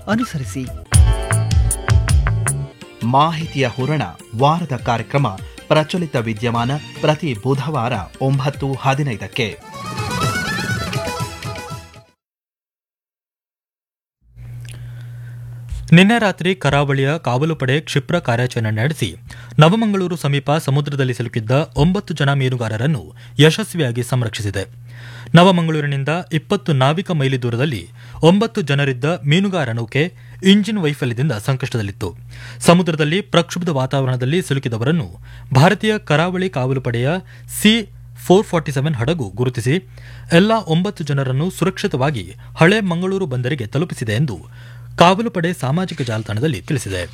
ಅನುಸರಿಸಿ ಮಾಹಿತಿಯ ಹೂರಣ ವಾರದ ಕಾರ್ಯಕ್ರಮ ಪ್ರಚಲಿತ ವಿದ್ಯಮಾನ ಪ್ರತಿ ಬುಧವಾರ ಒಂಬತ್ತು ಹದಿನೈದಕ್ಕೆ ನಿನ್ನೆ ರಾತ್ರಿ ಕರಾವಳಿಯ ಕಾವಲು ಪಡೆ ಕ್ಷಿಪ್ರ ಕಾರ್ಯಾಚರಣೆ ನಡೆಸಿ ನವಮಂಗಳೂರು ಸಮೀಪ ಸಮುದ್ರದಲ್ಲಿ ಸಿಲುಕಿದ್ದ ಒಂಬತ್ತು ಜನ ಮೀನುಗಾರರನ್ನು ಯಶಸ್ವಿಯಾಗಿ ಸಂರಕ್ಷಿಸಿದೆ ನವಮಂಗಳೂರಿನಿಂದ ಇಪ್ಪತ್ತು ನಾವಿಕ ಮೈಲಿ ದೂರದಲ್ಲಿ ಒಂಬತ್ತು ಜನರಿದ್ದ ಮೀನುಗಾರ ನೌಕೆ ಇಂಜಿನ್ ವೈಫಲ್ಯದಿಂದ ಸಂಕಷ್ಟದಲ್ಲಿತ್ತು ಸಮುದ್ರದಲ್ಲಿ ಪ್ರಕ್ಷುಬ್ಧ ವಾತಾವರಣದಲ್ಲಿ ಸಿಲುಕಿದವರನ್ನು ಭಾರತೀಯ ಕರಾವಳಿ ಕಾವಲು ಪಡೆಯ ಸಿ ಫೋರ್ ಫಾರ್ಟಿ ಸೆವೆನ್ ಹಡಗು ಗುರುತಿಸಿ ಎಲ್ಲಾ ಒಂಬತ್ತು ಜನರನ್ನು ಸುರಕ್ಷಿತವಾಗಿ ಹಳೆ ಮಂಗಳೂರು ಬಂದರಿಗೆ ತಲುಪಿಸಿದೆ ಎಂದು ಕಾವಲು ಪಡೆ ಸಾಮಾಜಿಕ ಜಾಲತಾಣದಲ್ಲಿ ತಿಳಿಸಿದೆ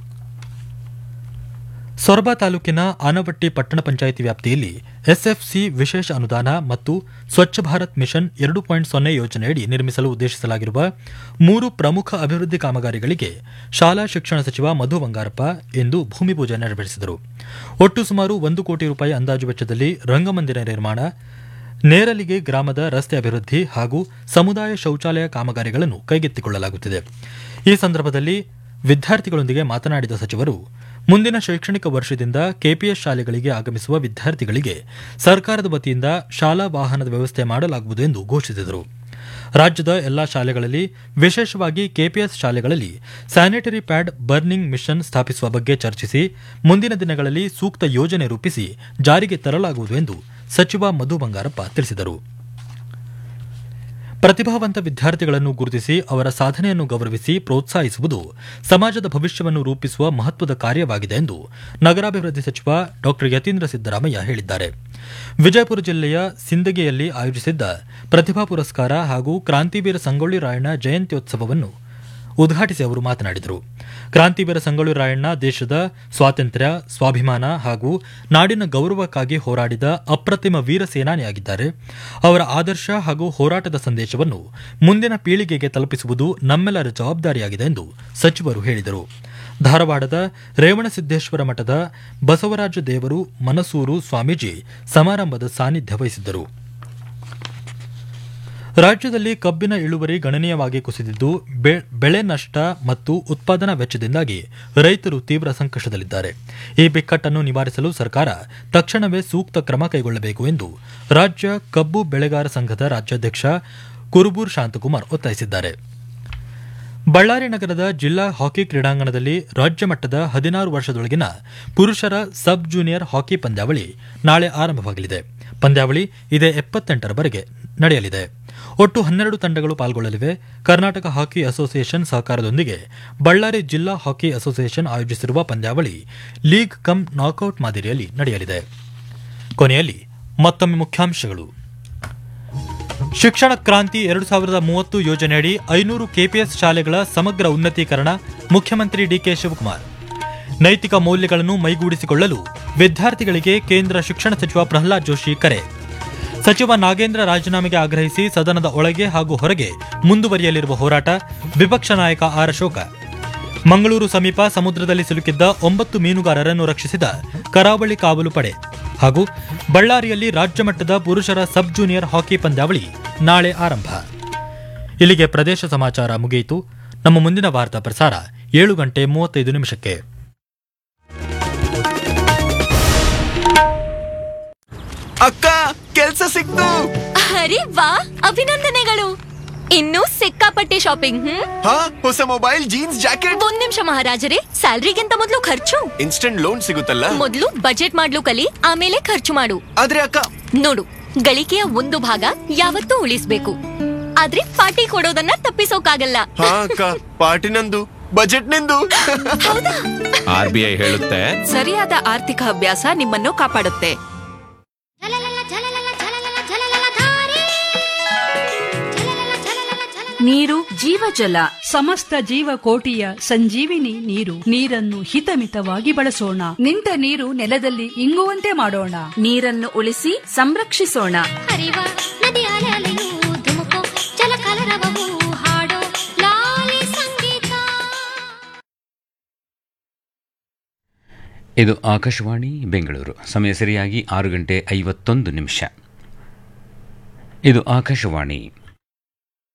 ಸೊರಬ ತಾಲೂಕಿನ ಆನವಟ್ಟಿ ಪಟ್ಟಣ ಪಂಚಾಯಿತಿ ವ್ಯಾಪ್ತಿಯಲ್ಲಿ ಎಸ್ಎಫ್ಸಿ ವಿಶೇಷ ಅನುದಾನ ಮತ್ತು ಸ್ವಚ್ಛ ಭಾರತ್ ಮಿಷನ್ ಎರಡು ಪಾಯಿಂಟ್ ಸೊನ್ನೆ ಯೋಜನೆಯಡಿ ನಿರ್ಮಿಸಲು ಉದ್ದೇಶಿಸಲಾಗಿರುವ ಮೂರು ಪ್ರಮುಖ ಅಭಿವೃದ್ಧಿ ಕಾಮಗಾರಿಗಳಿಗೆ ಶಾಲಾ ಶಿಕ್ಷಣ ಸಚಿವ ಮಧು ಬಂಗಾರಪ್ಪ ಇಂದು ಭೂಮಿ ಪೂಜೆ ನೆರವೇರಿಸಿದರು ಒಟ್ಟು ಸುಮಾರು ಒಂದು ಕೋಟಿ ರೂಪಾಯಿ ಅಂದಾಜು ವೆಚ್ಚದಲ್ಲಿ ರಂಗಮಂದಿರ ನಿರ್ಮಾಣ ನೇರಲಿಗೆ ಗ್ರಾಮದ ರಸ್ತೆ ಅಭಿವೃದ್ಧಿ ಹಾಗೂ ಸಮುದಾಯ ಶೌಚಾಲಯ ಕಾಮಗಾರಿಗಳನ್ನು ಕೈಗೆತ್ತಿಕೊಳ್ಳಲಾಗುತ್ತಿದೆ ಈ ಸಂದರ್ಭದಲ್ಲಿ ವಿದ್ಯಾರ್ಥಿಗಳೊಂದಿಗೆ ಮಾತನಾಡಿದ ಸಚಿವರು ಮುಂದಿನ ಶೈಕ್ಷಣಿಕ ವರ್ಷದಿಂದ ಕೆಪಿಎಸ್ ಶಾಲೆಗಳಿಗೆ ಆಗಮಿಸುವ ವಿದ್ಯಾರ್ಥಿಗಳಿಗೆ ಸರ್ಕಾರದ ವತಿಯಿಂದ ಶಾಲಾ ವಾಹನದ ವ್ಯವಸ್ಥೆ ಮಾಡಲಾಗುವುದು ಎಂದು ಘೋಷಿಸಿದರು ರಾಜ್ಯದ ಎಲ್ಲಾ ಶಾಲೆಗಳಲ್ಲಿ ವಿಶೇಷವಾಗಿ ಕೆಪಿಎಸ್ ಶಾಲೆಗಳಲ್ಲಿ ಸ್ಯಾನಿಟರಿ ಪ್ಯಾಡ್ ಬರ್ನಿಂಗ್ ಮಿಷನ್ ಸ್ಥಾಪಿಸುವ ಬಗ್ಗೆ ಚರ್ಚಿಸಿ ಮುಂದಿನ ದಿನಗಳಲ್ಲಿ ಸೂಕ್ತ ಯೋಜನೆ ರೂಪಿಸಿ ಜಾರಿಗೆ ತರಲಾಗುವುದು ಎಂದು ಸಚಿವ ಮಧು ಬಂಗಾರಪ್ಪ ತಿಳಿಸಿದರು ಪ್ರತಿಭಾವಂತ ವಿದ್ಯಾರ್ಥಿಗಳನ್ನು ಗುರುತಿಸಿ ಅವರ ಸಾಧನೆಯನ್ನು ಗೌರವಿಸಿ ಪ್ರೋತ್ಸಾಹಿಸುವುದು ಸಮಾಜದ ಭವಿಷ್ಯವನ್ನು ರೂಪಿಸುವ ಮಹತ್ವದ ಕಾರ್ಯವಾಗಿದೆ ಎಂದು ನಗರಾಭಿವೃದ್ಧಿ ಸಚಿವ ಡಾ ಯತೀಂದ್ರ ಸಿದ್ದರಾಮಯ್ಯ ಹೇಳಿದ್ದಾರೆ ವಿಜಯಪುರ ಜಿಲ್ಲೆಯ ಸಿಂದಗಿಯಲ್ಲಿ ಆಯೋಜಿಸಿದ್ದ ಪ್ರತಿಭಾ ಪುರಸ್ಕಾರ ಹಾಗೂ ಕ್ರಾಂತಿವೀರ ಸಂಗೊಳ್ಳಿ ರಾಯಣ್ಣ ಜಯಂತ್ಯೋತ್ಸವವನ್ನು ಉದ್ಘಾಟಿಸಿ ಅವರು ಮಾತನಾಡಿದರು ಕ್ರಾಂತಿವೀರ ಸಂಗೊಳ್ಳಿ ರಾಯಣ್ಣ ದೇಶದ ಸ್ವಾತಂತ್ರ್ಯ ಸ್ವಾಭಿಮಾನ ಹಾಗೂ ನಾಡಿನ ಗೌರವಕ್ಕಾಗಿ ಹೋರಾಡಿದ ಅಪ್ರತಿಮ ವೀರ ಸೇನಾನಿಯಾಗಿದ್ದಾರೆ ಅವರ ಆದರ್ಶ ಹಾಗೂ ಹೋರಾಟದ ಸಂದೇಶವನ್ನು ಮುಂದಿನ ಪೀಳಿಗೆಗೆ ತಲುಪಿಸುವುದು ನಮ್ಮೆಲ್ಲರ ಜವಾಬ್ದಾರಿಯಾಗಿದೆ ಎಂದು ಸಚಿವರು ಹೇಳಿದರು ಧಾರವಾಡದ ರೇವಣಸಿದ್ದೇಶ್ವರ ಮಠದ ಬಸವರಾಜ ದೇವರು ಮನಸೂರು ಸ್ವಾಮೀಜಿ ಸಮಾರಂಭದ ಸಾನ್ನಿಧ್ಯ ವಹಿಸಿದ್ದರು ರಾಜ್ಯದಲ್ಲಿ ಕಬ್ಬಿನ ಇಳುವರಿ ಗಣನೀಯವಾಗಿ ಕುಸಿದಿದ್ದು ಬೆಳೆ ನಷ್ಟ ಮತ್ತು ಉತ್ಪಾದನಾ ವೆಚ್ಚದಿಂದಾಗಿ ರೈತರು ತೀವ್ರ ಸಂಕಷ್ಟದಲ್ಲಿದ್ದಾರೆ ಈ ಬಿಕ್ಕಟ್ಟನ್ನು ನಿವಾರಿಸಲು ಸರ್ಕಾರ ತಕ್ಷಣವೇ ಸೂಕ್ತ ಕ್ರಮ ಕೈಗೊಳ್ಳಬೇಕು ಎಂದು ರಾಜ್ಯ ಕಬ್ಬು ಬೆಳೆಗಾರ ಸಂಘದ ರಾಜ್ಯಾಧ್ಯಕ್ಷ ಕುರುಬೂರ್ ಶಾಂತಕುಮಾರ್ ಒತ್ತಾಯಿಸಿದ್ದಾರೆ ಬಳ್ಳಾರಿ ನಗರದ ಜಿಲ್ಲಾ ಹಾಕಿ ಕ್ರೀಡಾಂಗಣದಲ್ಲಿ ರಾಜ್ಯ ಮಟ್ಟದ ಹದಿನಾರು ವರ್ಷದೊಳಗಿನ ಪುರುಷರ ಸಬ್ ಜೂನಿಯರ್ ಹಾಕಿ ಪಂದ್ಯಾವಳಿ ನಾಳೆ ಆರಂಭವಾಗಲಿದೆ ಪಂದ್ಯಾವಳಿ ಇದೇ ಎಪ್ಪತ್ತೆಂಟರವರೆಗೆ ನಡೆಯಲಿದೆ ಒಟ್ಟು ಹನ್ನೆರಡು ತಂಡಗಳು ಪಾಲ್ಗೊಳ್ಳಲಿವೆ ಕರ್ನಾಟಕ ಹಾಕಿ ಅಸೋಸಿಯೇಷನ್ ಸಹಕಾರದೊಂದಿಗೆ ಬಳ್ಳಾರಿ ಜಿಲ್ಲಾ ಹಾಕಿ ಅಸೋಸಿಯೇಷನ್ ಆಯೋಜಿಸಿರುವ ಪಂದ್ಯಾವಳಿ ಲೀಗ್ ಕಮ್ ನಾಕೌಟ್ ಮಾದರಿಯಲ್ಲಿ ನಡೆಯಲಿದೆ ಕೊನೆಯಲ್ಲಿ ಮತ್ತೊಮ್ಮೆ ಮುಖ್ಯಾಂಶಗಳು ಶಿಕ್ಷಣ ಕ್ರಾಂತಿ ಎರಡು ಸಾವಿರದ ಮೂವತ್ತು ಯೋಜನೆಯಡಿ ಐನೂರು ಕೆಪಿಎಸ್ ಶಾಲೆಗಳ ಸಮಗ್ರ ಉನ್ನತೀಕರಣ ಮುಖ್ಯಮಂತ್ರಿ ಡಿಕೆ ಶಿವಕುಮಾರ್ ನೈತಿಕ ಮೌಲ್ಯಗಳನ್ನು ಮೈಗೂಡಿಸಿಕೊಳ್ಳಲು ವಿದ್ಯಾರ್ಥಿಗಳಿಗೆ ಕೇಂದ್ರ ಶಿಕ್ಷಣ ಸಚಿವ ಪ್ರಹ್ಲಾದ್ ಜೋಶಿ ಕರೆ ಸಚಿವ ನಾಗೇಂದ್ರ ರಾಜೀನಾಮೆಗೆ ಆಗ್ರಹಿಸಿ ಸದನದ ಒಳಗೆ ಹಾಗೂ ಹೊರಗೆ ಮುಂದುವರಿಯಲಿರುವ ಹೋರಾಟ ವಿಪಕ್ಷ ನಾಯಕ ಆರ್ ಅಶೋಕ ಮಂಗಳೂರು ಸಮೀಪ ಸಮುದ್ರದಲ್ಲಿ ಸಿಲುಕಿದ್ದ ಒಂಬತ್ತು ಮೀನುಗಾರರನ್ನು ರಕ್ಷಿಸಿದ ಕರಾವಳಿ ಕಾವಲು ಪಡೆ ಹಾಗೂ ಬಳ್ಳಾರಿಯಲ್ಲಿ ರಾಜ್ಯ ಮಟ್ಟದ ಪುರುಷರ ಸಬ್ ಜೂನಿಯರ್ ಹಾಕಿ ಪಂದ್ಯಾವಳಿ ನಾಳೆ ಆರಂಭ ಇಲ್ಲಿಗೆ ಪ್ರದೇಶ ಸಮಾಚಾರ ಮುಗಿಯಿತು ನಮ್ಮ ಮುಂದಿನ ವಾರ್ತಾ ಪ್ರಸಾರ ಏಳು ಗಂಟೆ ಮೂವತ್ತೈದು ನಿಮಿಷಕ್ಕೆ ಅಕ್ಕ ಕೆಲ್ಸ ಸಿಕ್ತು ಅರೆ ವಾ ಅಭಿನಂದನೆಗಳು ಇನ್ನೂ ಸಿಕ್ಕಾಪಟ್ಟೆ ಶಾಪಿಂಗ್ ಹ್ಮ್ ಹಾ ಹೊಸ ಮೊಬೈಲ್ ಜೀನ್ಸ್ ಜಾಕೆಟ್ ಒಂದ್ ನಿಮಿಷ ಮಹಾರಾಜರೇ ಸ್ಯಾಲ್ರಿಗಿಂತ ಮೊದಲು ಖರ್ಚು ಇನ್ಸ್ಟೆಂಟ್ ಲೋನ್ ಸಿಗುತ್ತಲ್ಲ ಮೊದಲು ಬಜೆಟ್ ಮಾಡ್ಲು ಕಲಿ ಆಮೇಲೆ ಖರ್ಚು ಮಾಡು ಆದ್ರೆ ಅಕ್ಕ ನೋಡು ಗಳಿಕೆಯ ಒಂದು ಭಾಗ ಯಾವತ್ತೂ ಉಳಿಸ್ಬೇಕು ಆದ್ರೆ ಪಾರ್ಟಿ ಕೊಡೋದನ್ನ ತಪ್ಪಿಸೋಕಾಗಲ್ಲ ಹಾ ಅಕ್ಕ ಪಾರ್ಟಿ ನಂದು ಬಜೆಟ್ ನಿಂದು ಆರ್ ಬಿ ಐ ಹೇಳುತ್ತೆ ಸರಿಯಾದ ಆರ್ಥಿಕ ಅಭ್ಯಾಸ ನಿಮ್ಮನ್ನು ಕಾಪಾಡುತ್ತೆ ನೀರು ಜೀವಜಲ ಸಮಸ್ತ ಜೀವಕೋಟಿಯ ಸಂಜೀವಿನಿ ನೀರು ನೀರನ್ನು ಹಿತಮಿತವಾಗಿ ಬಳಸೋಣ ನಿಂತ ನೀರು ನೆಲದಲ್ಲಿ ಇಂಗುವಂತೆ ಮಾಡೋಣ ನೀರನ್ನು ಉಳಿಸಿ ಸಂರಕ್ಷಿಸೋಣ ಹರಿವ ನದಿ ಅಲೆಯಲೆಯೂ ಧುಮುಕು ಜಲ ಕಲರವವು ಹಾಡೋ ಲಾಲಿ ಸಂಗೀತ ಇದು ಆಕಾಶವಾಣಿ ಬೆಂಗಳೂರು ಸಮಯ ಸರಿಯಾಗಿ ಆರು ಗಂಟೆ ಐವತ್ತೊಂದು ನಿಮಿಷ ಇದು ಆಕಾಶವಾಣಿ